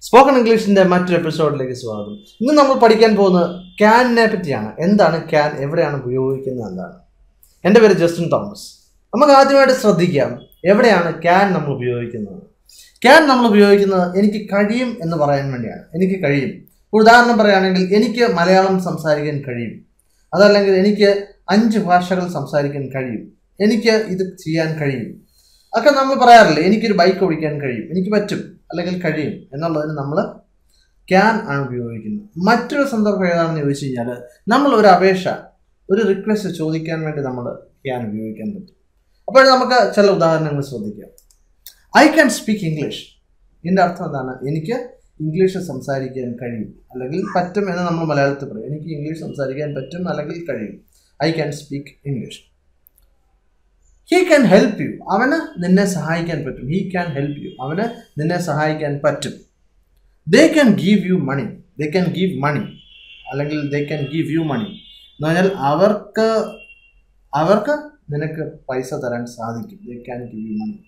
spoken ഇംഗ്ലീഷിന്റെ മറ്റൊരു എപ്പിസോഡിലേക്ക് സ്വാഗതം ഇന്ന് നമ്മൾ പഠിക്കാൻ പോകുന്നത് ക്യാനിനെ പറ്റിയാണ് എന്താണ് ക്യാൻ എവിടെയാണ് ഉപയോഗിക്കുന്നത് എന്താണ് എൻ്റെ പേര് ജസ്റ്റിൻ തോമസ് നമുക്ക് ആദ്യമായിട്ട് ശ്രദ്ധിക്കാം എവിടെയാണ് ക്യാൻ നമ്മൾ ഉപയോഗിക്കുന്നത് ക്യാൻ നമ്മൾ ഉപയോഗിക്കുന്നത് എനിക്ക് കഴിയും എന്ന് പറയാൻ വേണ്ടിയാണ് എനിക്ക് കഴിയും ഒരു ഉദാഹരണം പറയുകയാണെങ്കിൽ എനിക്ക് മലയാളം സംസാരിക്കാൻ കഴിയും അതല്ലെങ്കിൽ എനിക്ക് അഞ്ച് ഭാഷകൾ സംസാരിക്കാൻ കഴിയും എനിക്ക് ഇത് ചെയ്യാൻ കഴിയും ഒക്കെ നമ്മൾ പറയാറില്ലേ എനിക്കൊരു ബൈക്ക് ഓടിക്കാൻ കഴിയും എനിക്ക് പറ്റും അല്ലെങ്കിൽ കഴിയും എന്നുള്ളതിന് നമ്മൾ ക്യാൻ ആണ് ഉപയോഗിക്കുന്നത് മറ്റൊരു സന്ദർഭം ഏതാണെന്ന് ചോദിച്ചു കഴിഞ്ഞാൽ നമ്മൾ ഒരു അപേക്ഷ ഒരു റിക്വസ്റ്റ് ചോദിക്കാൻ വേണ്ടി നമ്മൾ ക്യാൻ ഉപയോഗിക്കാൻ പറ്റും അപ്പോൾ നമുക്ക് ചില ഉദാഹരണങ്ങൾ ശ്രദ്ധിക്കാം ഐ ക്യാൻ സ്പീക്ക് ഇംഗ്ലീഷ് ഇതിൻ്റെ അർത്ഥം എന്താണ് എനിക്ക് ഇംഗ്ലീഷ് സംസാരിക്കാൻ കഴിയും അല്ലെങ്കിൽ പറ്റും എന്ന് നമ്മൾ മലയാളത്തിൽ പറയും എനിക്ക് ഇംഗ്ലീഷ് സംസാരിക്കാൻ പറ്റും അല്ലെങ്കിൽ കഴിയും I can speak English he can help you അവന് നിന്നെ സഹായിക്കാൻ പറ്റും ഹീ ക്യാൻ ഹെൽപ്പ് യു അവന് നിന്നെ സഹായിക്കാൻ പറ്റും they can give you money they can give money അല്ലെങ്കിൽ they can give you money എന്ന് പറഞ്ഞാൽ അവർക്ക് അവർക്ക് നിനക്ക് പൈസ തരാൻ സാധിക്കും they can give you money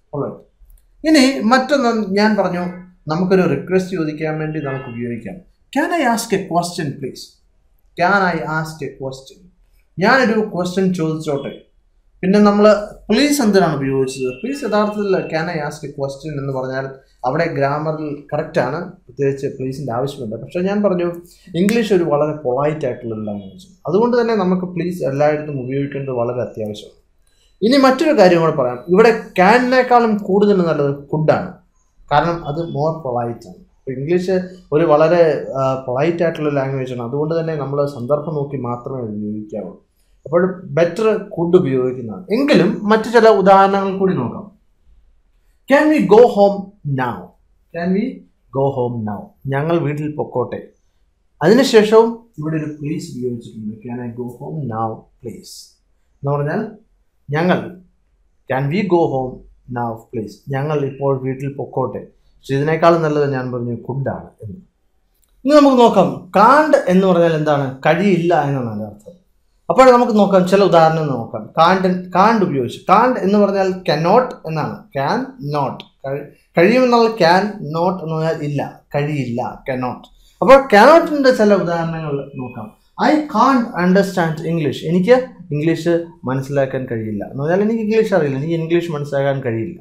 ഇനി മറ്റൊന്ന് ഞാൻ പറഞ്ഞു നമുക്കൊരു റിക്വസ്റ്റ് ചോദിക്കാൻ വേണ്ടി നമുക്ക് ഉപയോഗിക്കാം can I ask a question please can I ask a question ഞാനൊരു ക്വസ്റ്റ്യൻ ചോദിച്ചോട്ടെ പിന്നെ നമ്മൾ പ്ലീസ് എന്തിനാണ് ഉപയോഗിച്ചത് പ്ലീസ് യഥാർത്ഥത്തിൽ can I ask a question എന്ന് പറഞ്ഞാൽ അവിടെ ഗ്രാമറിൽ കറക്റ്റാണ് പ്രത്യേകിച്ച് പ്ലീസിൻ്റെ ആവശ്യമില്ല പക്ഷേ ഞാൻ പറഞ്ഞു ഇംഗ്ലീഷ് ഒരു വളരെ പൊളൈറ്റ് ആയിട്ടുള്ള ലാംഗ്വേജ് അതുകൊണ്ട് തന്നെ നമുക്ക് പ്ലീസ് എല്ലായിടത്തും ഉപയോഗിക്കേണ്ടത് വളരെ അത്യാവശ്യമാണ് ഇനി മറ്റൊരു കാര്യം കൂടെ പറയാം ഇവിടെ ക്യാനിനേക്കാളും കൂടുതൽ നല്ലത് ഫുഡാണ് കാരണം അത് മോർ പൊളൈറ്റ് ആണ് ഇപ്പോൾ ഇംഗ്ലീഷ് ഒരു വളരെ പൊളൈറ്റ് ആയിട്ടുള്ള ലാംഗ്വേജ് ആണ് അതുകൊണ്ട് തന്നെ നമ്മൾ സന്ദർഭം നോക്കി മാത്രമേ ഉപയോഗിക്കാവുള്ളൂ അപ്പോൾ ബെറ്റർ ഫുഡ് ഉപയോഗിക്കുന്നതാണ് എങ്കിലും മറ്റു ചില ഉദാഹരണങ്ങൾ കൂടി നോക്കാം can we go home now can we go home now ഞങ്ങൾ വീട്ടിൽ പൊക്കോട്ടെ അതിനുശേഷവും ഇവിടെ ഒരു പ്ലീസ് ഉപയോഗിച്ചിട്ടുണ്ട് can I go home now please എന്ന് പറഞ്ഞാൽ ഞങ്ങൾ can we go home now please ഞങ്ങൾ ഇപ്പോൾ വീട്ടിൽ പൊക്കോട്ടെ പക്ഷെ ഇതിനേക്കാളും നല്ലത് ഞാൻ പറഞ്ഞു ഫുഡാണ് എന്ന് ഇനി നമുക്ക് നോക്കാം കാണ്ട് എന്ന് പറഞ്ഞാൽ എന്താണ് കഴിയില്ല എന്നാണ് അതിൻ്റെ അർത്ഥം അപ്പോൾ നമുക്ക് നോക്കാം ചില ഉദാഹരണം നോക്കാം കാണ്ട് കാണ്ട് ഉപയോഗിച്ച് കാണ്ട് എന്ന് പറഞ്ഞാൽ കനോട്ട് എന്നാണ് ക്യാൻ നോട്ട് കഴിയുമെന്നുള്ള ക്യാൻ നോട്ട് എന്ന് പറഞ്ഞാൽ ഇല്ല കഴിയില്ല കനോട്ട് അപ്പോൾ കനോട്ടിൻ്റെ ചില ഉദാഹരണങ്ങൾ നോക്കാം ഐ കാണ്ട് അണ്ടർസ്റ്റാൻഡ് ഇംഗ്ലീഷ് എനിക്ക് ഇംഗ്ലീഷ് മനസ്സിലാക്കാൻ കഴിയില്ല എന്ന് പറഞ്ഞാൽ എനിക്ക് ഇംഗ്ലീഷ് അറിയില്ല എനിക്ക് ഇംഗ്ലീഷ് മനസ്സിലാക്കാൻ കഴിയില്ല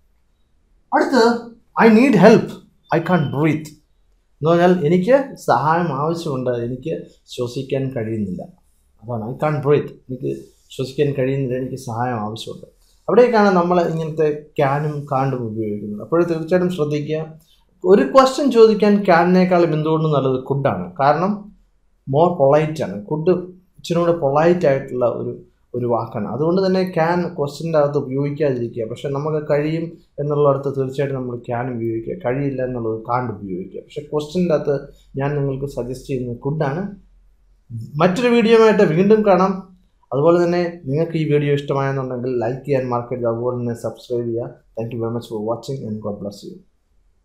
അടുത്ത് I need help I can't breathe എന്ന് പറഞ്ഞാൽ എനിക്ക് സഹായം ആവശ്യമുണ്ട് എനിക്ക് ശ്വസിക്കാൻ കഴിയുന്നില്ല അതാണ് ഐ കാൺ ബ്രീത്ത് എനിക്ക് ശ്വസിക്കാൻ കഴിയുന്നില്ല എനിക്ക് സഹായം ആവശ്യമുണ്ട് അവിടേക്കാണ് നമ്മൾ ഇങ്ങനത്തെ ക്യാനും കാണ്ടും ഉപയോഗിക്കുന്നത് അപ്പോൾ തീർച്ചയായിട്ടും ശ്രദ്ധിക്കുക ഒരു ക്വസ്റ്റ്യൻ ചോദിക്കാൻ ക്യാനിനേക്കാളും എന്തുകൊണ്ടും നല്ലത് കുഡാണ് കാരണം മോർ പൊളൈറ്റ് ആണ് കുഡ് ഇച്ചിരി കൂടെ പൊളൈറ്റ് ആയിട്ടുള്ള ഒരു ഒരു വാക്കാണ് അതുകൊണ്ട് തന്നെ ക്യാൻ ക്വസ്റ്റ്യൻ്റെ അകത്ത് ഉപയോഗിക്കാതിരിക്കുക പക്ഷെ നമുക്ക് കഴിയും എന്നുള്ളിടത്ത് തീർച്ചയായിട്ടും നമ്മൾ ക്യാൻ ഉപയോഗിക്കുക കഴിയില്ല എന്നുള്ളത് കാണ്ട് ഉപയോഗിക്കുക പക്ഷെ ക്വസ്റ്റ്യൻ്റെ അകത്ത് ഞാൻ നിങ്ങൾക്ക് സജസ്റ്റ് ചെയ്യുന്നത് കുഡാണ് മറ്റൊരു വീഡിയോയുമായിട്ട് വീണ്ടും കാണാം അതുപോലെ തന്നെ നിങ്ങൾക്ക് ഈ വീഡിയോ ഇഷ്ടമായെന്നുണ്ടെങ്കിൽ ലൈക്ക് ചെയ്യാൻ മാർക്കറ്റ് അതുപോലെ തന്നെ സബ്സ്ക്രൈബ് ചെയ്യുക thank you very much for watching and God bless U